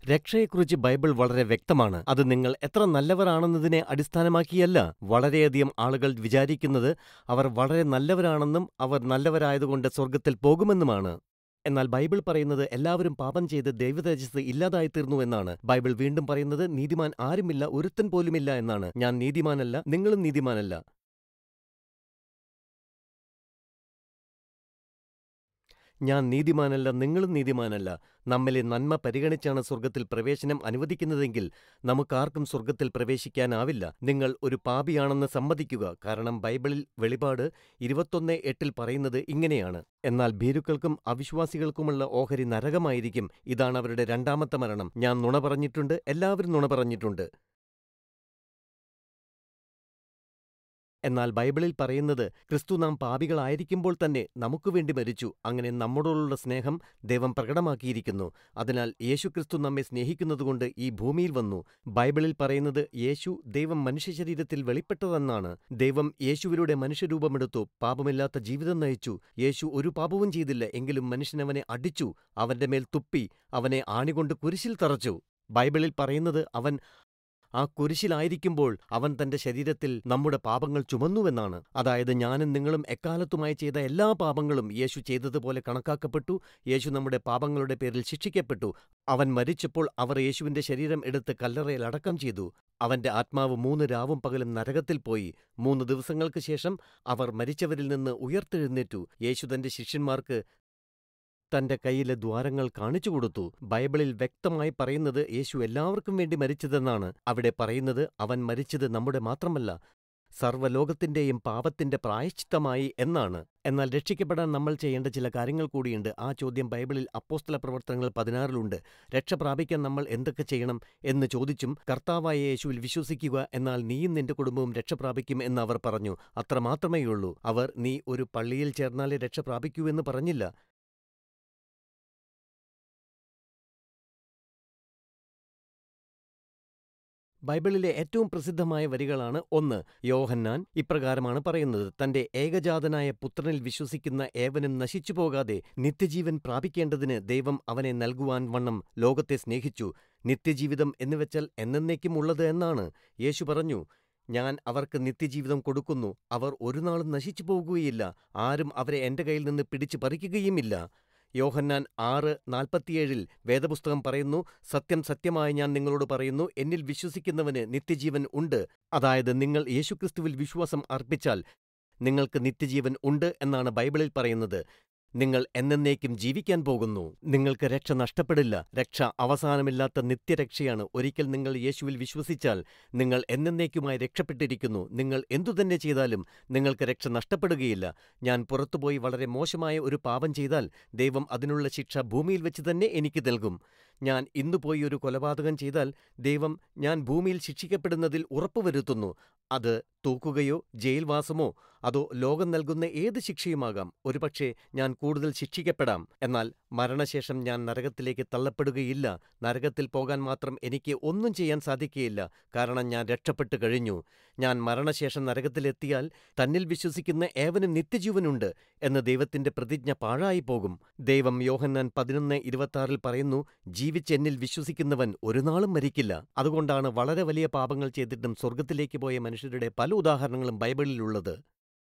രക്ഷയെക്കുറിച്ച് Bible വളരെ വ്യക്തമാണ് അത് നിങ്ങൾ എത്ര നല്ലവരാണെന്നതിനെ അടിസ്ഥാനമാക്കിയല്ല വളരെയധികം ആളുകൾ വിചാരിക്കുന്നത് അവർ വളരെ നല്ലവരാണെന്നും അവർ നല്ലവരായതുകൊണ്ട് സ്വർഗത്തിൽ പോകുമെന്നുമാണ് എന്നാൽ ബൈബിൾ പറയുന്നത് എല്ലാവരും പാപം ചെയ്ത് ദൈവതേജസ് ഇല്ലാതായിത്തീർന്നു എന്നാണ് ബൈബിൾ വീണ്ടും പറയുന്നത് നീതിമാൻ ആരുമില്ല ഒരുത്തൻ പോലുമില്ല എന്നാണ് ഞാൻ നീതിമാനല്ല നിങ്ങളും നീതിമാനല്ല ഞാൻ നീതിമാനല്ല നിങ്ങളും നീതിമാനല്ല നമ്മിലെ നന്മ പരിഗണിച്ചാണ് സ്വർഗത്തിൽ പ്രവേശനം അനുവദിക്കുന്നതെങ്കിൽ നമുക്കാർക്കും സ്വർഗത്തിൽ പ്രവേശിക്കാനാവില്ല നിങ്ങൾ ഒരു പാപിയാണെന്ന് സമ്മതിക്കുക കാരണം ബൈബിളിൽ വെളിപാട് ഇരുപത്തൊന്ന് എട്ടിൽ പറയുന്നത് ഇങ്ങനെയാണ് എന്നാൽ ഭീരുക്കൾക്കും അവിശ്വാസികൾക്കുമുള്ള ഓഹരി നരകമായിരിക്കും ഇതാണ് അവരുടെ രണ്ടാമത്തെ മരണം ഞാൻ നുണ പറഞ്ഞിട്ടുണ്ട് എല്ലാവരും നുണ പറഞ്ഞിട്ടുണ്ട് എന്നാൽ ബൈബിളിൽ പറയുന്നത് ക്രിസ്തു നാം പാപികളായിരിക്കുമ്പോൾ തന്നെ നമുക്കു വേണ്ടി മരിച്ചു അങ്ങനെ നമ്മോടുള്ള സ്നേഹം ദൈവം പ്രകടമാക്കിയിരിക്കുന്നു അതിനാൽ യേശു ക്രിസ്തു നമ്മെ സ്നേഹിക്കുന്നതുകൊണ്ട് ഈ ഭൂമിയിൽ വന്നു ബൈബിളിൽ പറയുന്നത് യേശു ദൈവം മനുഷ്യശരീരത്തിൽ വെളിപ്പെട്ടതെന്നാണ് ദൈവം യേശുവിലൂടെ മനുഷ്യരൂപമെടുത്തു പാപമില്ലാത്ത ജീവിതം നയിച്ചു യേശു ഒരു പാപവും ചെയ്തില്ല എങ്കിലും മനുഷ്യനവനെ അടിച്ചു അവന്റെ മേൽ തുപ്പി അവനെ ആണികൊണ്ട് കുരിശിൽ തറച്ചു ബൈബിളിൽ പറയുന്നത് അവൻ ആ കുരിശിലായിരിക്കുമ്പോൾ അവൻ തന്റെ ശരീരത്തിൽ നമ്മുടെ പാപങ്ങൾ ചുമന്നുവെന്നാണ് അതായത് ഞാനും നിങ്ങളും എക്കാലത്തുമായി ചെയ്ത എല്ലാ പാപങ്ങളും യേശു ചെയ്തതുപോലെ കണക്കാക്കപ്പെട്ടു യേശു നമ്മുടെ പാപങ്ങളുടെ പേരിൽ ശിക്ഷിക്കപ്പെട്ടു അവൻ മരിച്ചപ്പോൾ അവർ യേശുവിന്റെ ശരീരം എടുത്ത് കല്ലറയിൽ അടക്കം ചെയ്തു അവന്റെ ആത്മാവ് മൂന്ന് രാവും പകലും നരകത്തിൽ പോയി മൂന്ന് ദിവസങ്ങൾക്ക് ശേഷം അവർ മരിച്ചവരിൽ നിന്ന് ഉയർത്തെഴുന്നേറ്റു യേശു തന്റെ ശിഷ്യന്മാർക്ക് തന്റെ കയ്യിലെ ദ്വാരങ്ങൾ കാണിച്ചു കൊടുത്തു ബൈബിളിൽ വ്യക്തമായി പറയുന്നത് യേശു എല്ലാവർക്കും വേണ്ടി മരിച്ചതെന്നാണ് അവിടെ പറയുന്നത് അവൻ മരിച്ചത് നമ്മുടെ മാത്രമല്ല സർവ്വലോകത്തിന്റെയും പാപത്തിന്റെ പ്രായശ്ചിത്തമായി എന്നാണ് എന്നാൽ രക്ഷിക്കപ്പെടാൻ നമ്മൾ ചെയ്യേണ്ട ചില കാര്യങ്ങൾ കൂടിയുണ്ട് ആ ചോദ്യം ബൈബിളിൽ അപ്പോസ്തല പ്രവർത്തനങ്ങൾ പതിനാറിലുണ്ട് രക്ഷ പ്രാപിക്കാൻ നമ്മൾ എന്തൊക്കെ ചെയ്യണം എന്ന് ചോദിച്ചും കർത്താവായ യേശുവിൽ വിശ്വസിക്കുക എന്നാൽ നീയും നിന്റെ കുടുംബവും രക്ഷ പ്രാപിക്കും എന്ന് അവർ പറഞ്ഞു അത്രമാത്രമേയുള്ളൂ അവർ നീ ഒരു പള്ളിയിൽ ചേർന്നാലേ രക്ഷ പ്രാപിക്കൂ എന്ന് പറഞ്ഞില്ല ബൈബിളിലെ ഏറ്റവും പ്രസിദ്ധമായ വരികളാണ് ഒന്ന് യോഹന്നാൻ ഇപ്രകാരമാണ് പറയുന്നത് തന്റെ ഏകജാതനായ പുത്രനിൽ വിശ്വസിക്കുന്ന ഏവനും നശിച്ചു പോകാതെ നിത്യജീവൻ പ്രാപിക്കേണ്ടതിന് ദൈവം അവനെ നൽകുവാൻ വണ്ണം ലോകത്തെ സ്നേഹിച്ചു നിത്യജീവിതം എന്നുവെച്ചാൽ എന്നേക്കും ഉള്ളത് എന്നാണ് യേശു പറഞ്ഞു ഞാൻ അവർക്ക് നിത്യജീവിതം കൊടുക്കുന്നു അവർ ഒരു നാളും നശിച്ചു പോകുകയില്ല ആരും അവരെ എന്റെ കയ്യിൽ നിന്ന് പിടിച്ചു പറിക്കുകയുമില്ല യോഹന്നാൻ ആറ് നാൽപ്പത്തിയേഴിൽ വേദപുസ്തകം പറയുന്നു സത്യം സത്യമായി ഞാൻ നിങ്ങളോട് പറയുന്നു എന്നിൽ വിശ്വസിക്കുന്നവന് നിത്യജീവൻ ഉണ്ട് അതായത് നിങ്ങൾ യേശുക്രിസ്തുവിൽ വിശ്വാസം അർപ്പിച്ചാൽ നിങ്ങൾക്ക് നിത്യജീവൻ ഉണ്ട് എന്നാണ് ബൈബിളിൽ പറയുന്നത് നിങ്ങൾ എന്നേക്കും ജീവിക്കാൻ പോകുന്നു നിങ്ങൾക്ക് രക്ഷ നഷ്ടപ്പെടില്ല രക്ഷ അവസാനമില്ലാത്ത നിത്യരക്ഷയാണ് ഒരിക്കൽ നിങ്ങൾ യേശുവിൽ വിശ്വസിച്ചാൽ നിങ്ങൾ എന്നേക്കുമായി രക്ഷപ്പെട്ടിരിക്കുന്നു നിങ്ങൾ എന്തുതന്നെ ചെയ്താലും നിങ്ങൾക്ക് രക്ഷ നഷ്ടപ്പെടുകയില്ല ഞാൻ പുറത്തുപോയി വളരെ മോശമായ ഒരു പാപം ചെയ്താൽ ദൈവം അതിനുള്ള ശിക്ഷ ഭൂമിയിൽ വെച്ച് തന്നെ എനിക്ക് നൽകും ഞാൻ ഇന്നു പോയി ഒരു കൊലപാതകം ചെയ്താൽ ദൈവം ഞാൻ ഭൂമിയിൽ ശിക്ഷിക്കപ്പെടുന്നതിൽ ഉറപ്പുവരുത്തുന്നു അത് തൂക്കുകയോ ജയിൽവാസമോ അതോ ലോകം നൽകുന്ന ഏത് ശിക്ഷയുമാകാം ഒരുപക്ഷെ ഞാൻ കൂടുതൽ ശിക്ഷിക്കപ്പെടാം എന്നാൽ മരണശേഷം ഞാൻ നരകത്തിലേക്ക് തള്ളപ്പെടുകയില്ല നരകത്തിൽ പോകാൻ മാത്രം എനിക്ക് ഒന്നും ചെയ്യാൻ സാധിക്കുകയില്ല കാരണം ഞാൻ രക്ഷപ്പെട്ടു കഴിഞ്ഞു ഞാൻ മരണശേഷം നരകത്തിലെത്തിയാൽ തന്നിൽ വിശ്വസിക്കുന്ന ഏവനും നിത്യജീവനുണ്ട് എന്ന് ദൈവത്തിന്റെ പ്രതിജ്ഞ പാഴായി പോകും ദൈവം യോഹന്നാൻ പതിനൊന്ന് ഇരുപത്തിയാറിൽ പറയുന്നു ജീവിച്ചെന്നിൽ വിശ്വസിക്കുന്നവൻ ഒരു നാളും മരിക്കില്ല അതുകൊണ്ടാണ് വളരെ വലിയ പാപങ്ങൾ ചെയ്തിട്ടും സ്വർഗത്തിലേക്ക് പോയ മനുഷ്യരുടെ പല ഉദാഹരണങ്ങളും ബൈബിളിലുള്ളത്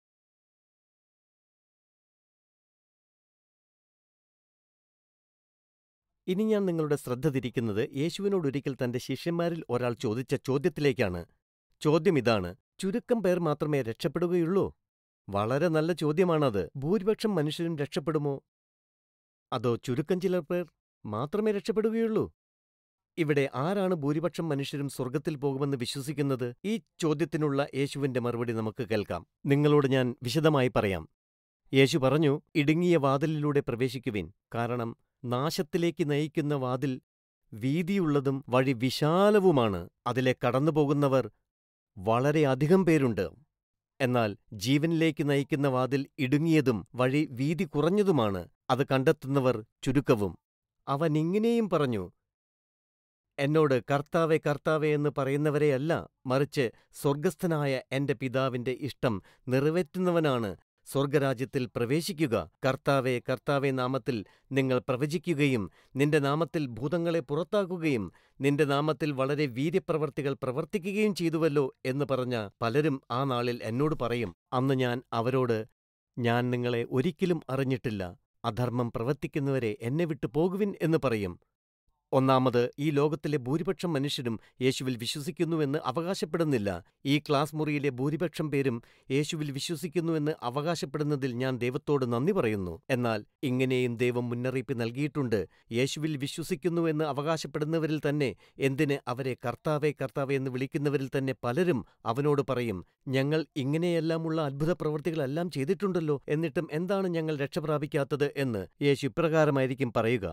ഇനി ഞാൻ നിങ്ങളുടെ ശ്രദ്ധ തിരിക്കുന്നത് യേശുവിനോടൊരിക്കൽ തന്റെ ശിഷ്യന്മാരിൽ ഒരാൾ ചോദിച്ച ചോദ്യത്തിലേക്കാണ് ചോദ്യം ഇതാണ് ചുരുക്കം പേർ മാത്രമേ രക്ഷപ്പെടുകയുള്ളൂ വളരെ നല്ല ചോദ്യമാണത് ഭൂരിപക്ഷം മനുഷ്യരും രക്ഷപ്പെടുമോ അതോ ചുരുക്കം ചില പേർ മാത്രമേ രക്ഷപ്പെടുകയുള്ളൂ ഇവിടെ ആരാണ് ഭൂരിപക്ഷം മനുഷ്യരും സ്വർഗത്തിൽ പോകുമെന്ന് വിശ്വസിക്കുന്നത് ഈ ചോദ്യത്തിനുള്ള യേശുവിന്റെ മറുപടി നമുക്ക് കേൾക്കാം നിങ്ങളോട് ഞാൻ വിശദമായി പറയാം യേശു പറഞ്ഞു ഇടുങ്ങിയ വാതിലിലൂടെ പ്രവേശിക്കുവിൻ കാരണം നാശത്തിലേക്ക് നയിക്കുന്ന വാതിൽ വീതിയുള്ളതും വഴി വിശാലവുമാണ് അതിലെ കടന്നുപോകുന്നവർ വളരെയധികം പേരുണ്ട് എന്നാൽ ജീവനിലേക്ക് നയിക്കുന്ന വാതിൽ ഇടുങ്ങിയതും വഴി വീതി കുറഞ്ഞതുമാണ് അത് കണ്ടെത്തുന്നവർ ചുരുക്കവും അവൻ ഇങ്ങനെയും പറഞ്ഞു എന്നോട് കർത്താവെ കർത്താവെ എന്ന് പറയുന്നവരെയല്ല മറിച്ച് സ്വർഗസ്ഥനായ എന്റെ പിതാവിന്റെ ഇഷ്ടം നിറവേറ്റുന്നവനാണ് സ്വർഗരാജ്യത്തിൽ പ്രവേശിക്കുക കർത്താവെ കർത്താവെ നാമത്തിൽ നിങ്ങൾ പ്രവചിക്കുകയും നിന്റെ നാമത്തിൽ ഭൂതങ്ങളെ പുറത്താക്കുകയും നിന്റെ നാമത്തിൽ വളരെ വീര്യപ്രവർത്തികൾ പ്രവർത്തിക്കുകയും ചെയ്തുവല്ലോ എന്ന് പറഞ്ഞ പലരും ആ നാളിൽ എന്നോട് പറയും അന്ന് ഞാൻ അവരോട് ഞാൻ നിങ്ങളെ ഒരിക്കലും അറിഞ്ഞിട്ടില്ല അധർമ്മം പ്രവർത്തിക്കുന്നവരെ എന്നെ വിട്ടു പോകുവിൻ എന്ന് പറയും ഒന്നാമത് ഈ ലോകത്തിലെ ഭൂരിപക്ഷം മനുഷ്യരും യേശുവിൽ വിശ്വസിക്കുന്നുവെന്ന് അവകാശപ്പെടുന്നില്ല ഈ ക്ലാസ് മുറിയിലെ ഭൂരിപക്ഷം പേരും യേശുവിൽ വിശ്വസിക്കുന്നുവെന്ന് അവകാശപ്പെടുന്നതിൽ ഞാൻ ദൈവത്തോട് നന്ദി പറയുന്നു എന്നാൽ ഇങ്ങനെയും ദൈവം മുന്നറിയിപ്പ് നൽകിയിട്ടുണ്ട് യേശുവിൽ വിശ്വസിക്കുന്നുവെന്ന് അവകാശപ്പെടുന്നവരിൽ തന്നെ എന്തിന് അവരെ കർത്താവെ കർത്താവെ എന്ന് വിളിക്കുന്നവരിൽ തന്നെ പലരും അവനോട് പറയും ഞങ്ങൾ ഇങ്ങനെയെല്ലാമുള്ള അത്ഭുത പ്രവൃത്തികളെല്ലാം ചെയ്തിട്ടുണ്ടല്ലോ എന്നിട്ടും എന്താണ് ഞങ്ങൾ രക്ഷ പ്രാപിക്കാത്തത് എന്ന് യേശു ഇപ്രകാരമായിരിക്കും പറയുക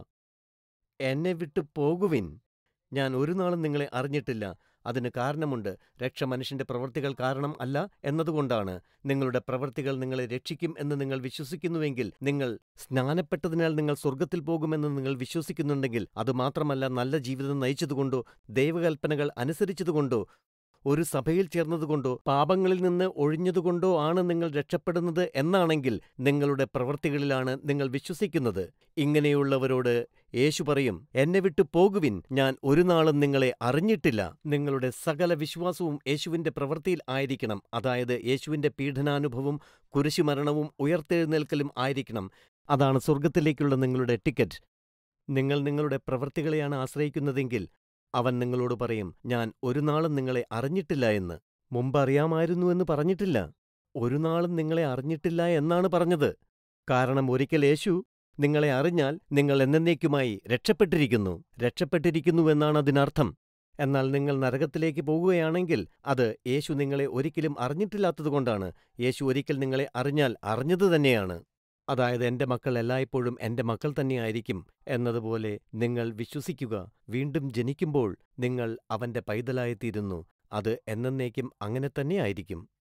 എന്നെ വിട്ടു പോകുവിൻ ഞാൻ ഒരു നാളും നിങ്ങളെ അറിഞ്ഞിട്ടില്ല അതിന് കാരണമുണ്ട് രക്ഷ മനുഷ്യന്റെ പ്രവൃത്തികൾ കാരണം അല്ല എന്നതുകൊണ്ടാണ് നിങ്ങളുടെ പ്രവൃത്തികൾ നിങ്ങളെ രക്ഷിക്കും എന്ന് നിങ്ങൾ വിശ്വസിക്കുന്നുവെങ്കിൽ നിങ്ങൾ സ്നാനപ്പെട്ടതിനാൽ നിങ്ങൾ സ്വർഗത്തിൽ പോകുമെന്ന് നിങ്ങൾ വിശ്വസിക്കുന്നുണ്ടെങ്കിൽ അതുമാത്രമല്ല നല്ല ജീവിതം നയിച്ചതുകൊണ്ടോ ദൈവകൽപ്പനകൾ അനുസരിച്ചതുകൊണ്ടോ ഒരു സഭയിൽ ചേർന്നതുകൊണ്ടോ പാപങ്ങളിൽ നിന്ന് ഒഴിഞ്ഞതുകൊണ്ടോ ആണ് നിങ്ങൾ രക്ഷപ്പെടുന്നത് എന്നാണെങ്കിൽ നിങ്ങളുടെ പ്രവൃത്തികളിലാണ് നിങ്ങൾ വിശ്വസിക്കുന്നത് ഇങ്ങനെയുള്ളവരോട് യേശു പറയും എന്നെ വിട്ടു പോകുവിൻ ഞാൻ ഒരു നാളും നിങ്ങളെ അറിഞ്ഞിട്ടില്ല നിങ്ങളുടെ സകല വിശ്വാസവും യേശുവിന്റെ പ്രവൃത്തിയിൽ ആയിരിക്കണം അതായത് യേശുവിന്റെ പീഡനാനുഭവം കുരിശുമരണവും ഉയർത്തെഴുന്നേൽക്കലും ആയിരിക്കണം അതാണ് സ്വർഗത്തിലേക്കുള്ള നിങ്ങളുടെ ടിക്കറ്റ് നിങ്ങൾ നിങ്ങളുടെ പ്രവൃത്തികളെയാണ് ആശ്രയിക്കുന്നതെങ്കിൽ അവൻ നിങ്ങളോട് പറയും ഞാൻ ഒരു നാളും നിങ്ങളെ അറിഞ്ഞിട്ടില്ല എന്ന് മുമ്പ് അറിയാമായിരുന്നു എന്ന് പറഞ്ഞിട്ടില്ല ഒരു നാളും നിങ്ങളെ അറിഞ്ഞിട്ടില്ല എന്നാണ് പറഞ്ഞത് കാരണം ഒരിക്കൽ യേശു നിങ്ങളെ അറിഞ്ഞാൽ നിങ്ങൾ എന്നേക്കുമായി രക്ഷപ്പെട്ടിരിക്കുന്നു രക്ഷപ്പെട്ടിരിക്കുന്നുവെന്നാണ് അതിനർത്ഥം എന്നാൽ നിങ്ങൾ നരകത്തിലേക്ക് പോകുകയാണെങ്കിൽ അത് യേശു നിങ്ങളെ ഒരിക്കലും അറിഞ്ഞിട്ടില്ലാത്തതുകൊണ്ടാണ് യേശു ഒരിക്കൽ നിങ്ങളെ അറിഞ്ഞാൽ അറിഞ്ഞത് തന്നെയാണ് അതായത് എന്റെ മക്കൾ എല്ലായ്പ്പോഴും എന്റെ മക്കൾ തന്നെയായിരിക്കും എന്നതുപോലെ നിങ്ങൾ വിശ്വസിക്കുക വീണ്ടും ജനിക്കുമ്പോൾ നിങ്ങൾ അവന്റെ പൈതലായിത്തീരുന്നു അത് എന്നേക്കും അങ്ങനെ തന്നെയായിരിക്കും